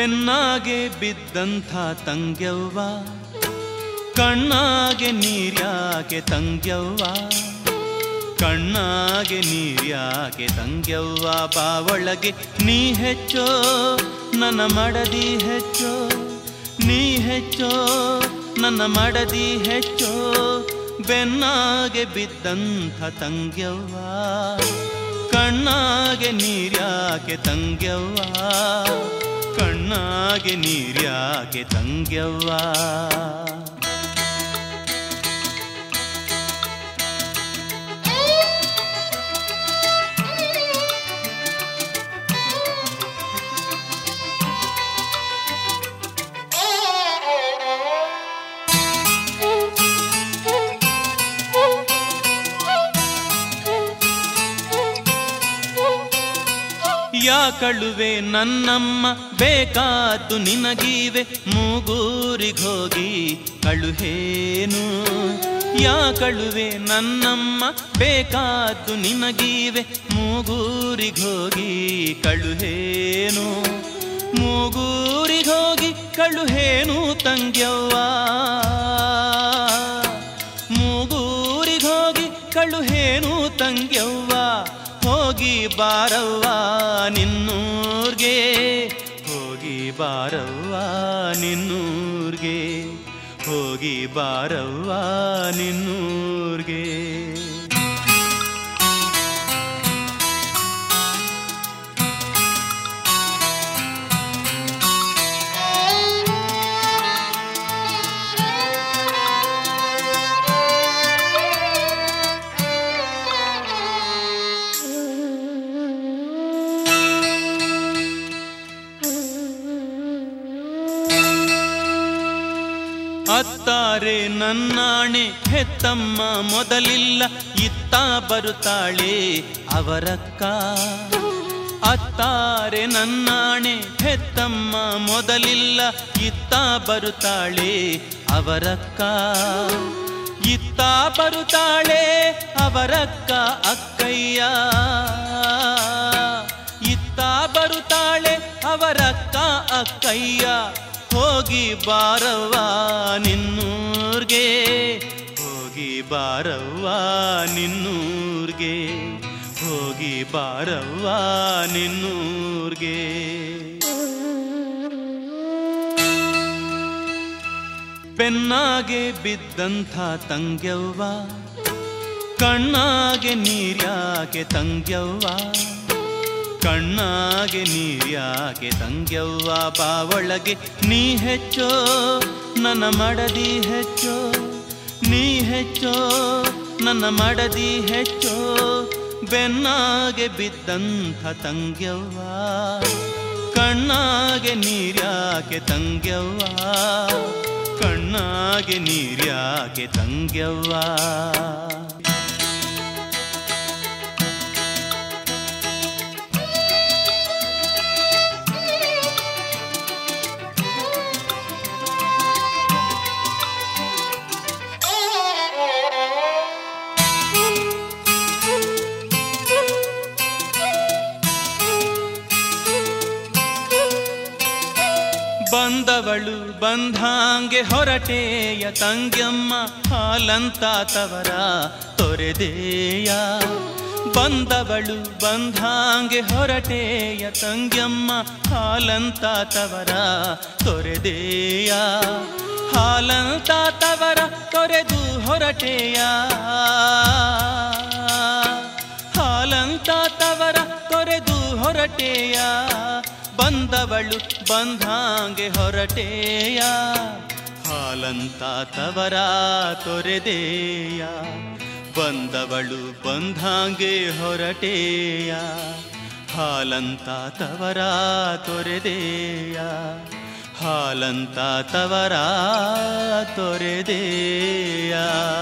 ಬೆನ್ನಾಗೆ ಬಿದ್ದಂಥ ತಂಗ್ಯವ್ವ ಕಣ್ಣಾಗೆ ನೀರ್ಯಾಕೆ ತಂಗ್ಯವ್ವ ಕಣ್ಣಾಗೆ ನೀರ್ಯಾಕೆ ತಂಗ್ಯವ್ವ ಬಾವೊಳಗೆ ನೀ ಹೆಚ್ಚೋ ನನ್ನ ಮಡದಿ ಹೆಚ್ಚೋ ನೀ ಹೆಚ್ಚೋ ನನ್ನ ಮಡದಿ ಹೆಚ್ಚೋ ಬೆನ್ನಾಗೆ ಬಿದ್ದಂಥ ತಂಗ್ಯವ್ವ ಕಣ್ಣಾಗೆ ನೀರ್ಯಾಕೆ ತಂಗ್ಯವ್ವ ಕಣ್ಣಾಗೆ ನೀರ್ಯಾಕೆ ತಂಗ್ಯವ್ವ ಯಾಕಳುವೆ ನನ್ನಮ್ಮ ಬೇಕಾದ್ದು ನಿನಗೀವೆ ಮೂಗೂರಿಗೋಗಿ ಕಳುಹೇನು ಯಾಕಳುವೆ ನನ್ನಮ್ಮ ಬೇಕಾದ್ದು ನಿನಗೀವೆ ಮೂಗೂರಿಗೋಗಿ ಕಳುಹೇನು ಮೂಗೂರಿಗೋಗಿ ಕಳುಹೇನು ತಂಗ್ಯವ್ವ ಮೂಗೂರಿಗೋಗಿ ಕಳುಹೇನು ತಂಗ್ಯವ್ವ ಹೋಗಿ ಬಾರವ್ವ ನಿನ್ನೂರ್ಗೆ ಹೋಗಿ ಬಾರವ್ವ ನಿನ್ನೂರ್ಗೆ ಹೋಗಿ ಬಾರವ್ವ ನಿನ್ನೂರ್ಗೆ ಅತ್ತಾರೆ ನನ್ನಾಣೆ ಹೆತ್ತಮ್ಮ ಮೊದಲಿಲ್ಲ ಇತ್ತ ಬರುತ್ತಾಳೆ ಅವರಕ್ಕ ಅತ್ತಾರೆ ನನ್ನಾಣೆ ಹೆತ್ತಮ್ಮ ಮೊದಲಿಲ್ಲ ಇತ್ತ ಬರುತ್ತಾಳೆ ಅವರಕ್ಕ ಇತ್ತ ಬರುತ್ತಾಳೆ ಅವರಕ್ಕ ಅಕ್ಕಯ್ಯ ಇತ್ತ ಬರುತ್ತಾಳೆ ಅವರಕ್ಕ ಅಕ್ಕಯ್ಯ ಹೋಗಿ ಬಾರವ್ವ ನಿನ್ನೂರ್ಗೆ ಹೋಗಿ ಬಾರವ್ವ ನಿನ್ನೂರ್ಗೆ ಹೋಗಿ ಬಾರವ್ವ ನಿನ್ನೂರ್ಗೆ ಬೆನ್ನಾಗೆ ಬಿದ್ದಂಥ ತಂಗ್ಯವ್ವ ಕಣ್ಣಾಗೆ ನೀರ್ಯಾಕೆ ತಂಗ್ಯವ್ವ ಕಣ್ಣಾಗೆ ನೀರ್ಯಾಕೆ ತಂಗ್ಯವ್ವ ಬಾವೊಳಗೆ ನೀ ಹೆಚ್ಚೋ ನನ್ನ ಮಡದಿ ಹೆಚ್ಚೋ ನೀ ಹೆಚ್ಚೋ ನನ್ನ ಮಡದಿ ಹೆಚ್ಚೋ ಬೆನ್ನಾಗೆ ಬಿದ್ದಂಥ ತಂಗ್ಯವ್ವ ಕಣ್ಣಾಗೆ ನೀರ್ಯಾಕೆ ತಂಗ್ಯವ್ವ ಕಣ್ಣಾಗೆ ನೀರ್ಯಾಕೆ ತಂಗ್ಯವ್ವ ಬಂದವಳು ಬಂಧಾಂಗೆ ಹೊರಟೇಯ ತಂಗ್ಯಮ್ಮ ಹಾಲಂತ ತವರ ತೊರೆದೇಯ ಬಂದವಳು ಬಂಧಾಂಗೆ ಹೊರಟೇಯ ತಂಗ್ಯಮ್ಮ ಹಾಲಂತ ತವರ ತೊರೆದೇಯ ಹಾಲಂತ ತವರ ತೊರೆದು ಹೊರಟೇಯ ಹಾಲಂತ ತವರ ತೊರೆದು ಹೊರಟೇಯ ಬಂದವಳು ಬಂಧಾಂಗೆ ಹೊರಟೇಯ ಹಾಲಂತ ತವರ ತೊರೆದೇಯ ಬಂದವಳು ಬಂಧಾಂಗೆ ಹೊರಟೇಯ ಹಾಲಂತ ತವರ ತೊರೆದೇಯ ಹಾಲಂತ ತವರ ತೊರೆದೇಯ